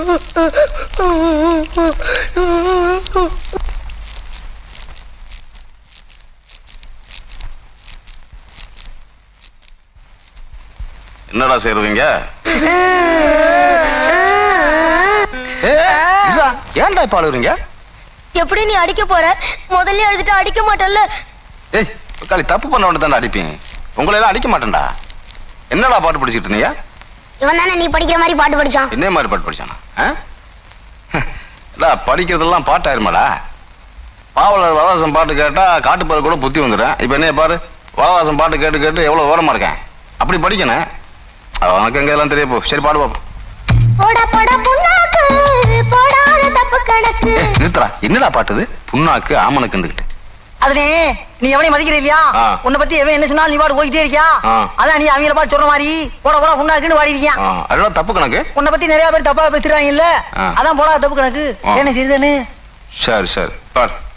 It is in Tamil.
என்னடா சேருவீங்க ஏன்டா இப்ப அழுகுறீங்க எப்படி நீ அடிக்க போற முதல்ல அழுதுட்டு அடிக்க மாட்டல்ல ஏய் காலி தப்பு பண்ண உடனே தானே அடிப்பீங்க உங்களை எல்லாம் அடிக்க மாட்டேன்டா என்னடா பாட்டு படிச்சிட்டு இருந்தீங்க இவன் தானே நீ படிக்கிற மாதிரி பாட்டு படிச்சான் என்ன மாதிரி பாட்டு படிச்சானா ஆ? இல்ல படிக்கிறதெல்லாம் பாட்டாயிருமாடா பாவலர் வரவாசம் பாட்டு கேட்டா காட்டுப்பாரு கூட புத்தி வந்துடும் இப்ப என்ன பாரு வரவாசம் பாட்டு கேட்டு கேட்டு எவ்வளவு ஓரமா இருக்கேன் அப்படி படிக்கணும் உனக்கு எங்க எல்லாம் தெரிய போ சரி பாடு பாப்போம் போடா போடா புண்ணாக்கு போடாத தப்பு கணக்கு ஏய், நிறுத்துறா என்னடா பாட்டுது புண்ணாக்கு ஆமனுக்குண்டுகிட்டு அதுனே நீ எவனையும் மதிக்கிற இல்லையா ஆ. உன்னை பத்தி எவன் என்ன சொன்னாலும் நீ பாட்டு போய்கிட்டே இருக்கியா ஆ. அதான் நீ அவங்கள பாட்டு சொல்ற மாதிரி போட போட புண்ணாக்குன்னு பாடி இருக்கியா ஆ, அதெல்லாம் தப்பு கணக்கு உன்னை பத்தி நிறைய பேர் தப்பா பேசுறாங்க இல்ல ஆ. அதான் போடா தப்பு கணக்கு ஆ. என்ன செய்யுதுன்னு சரி சரி பாரு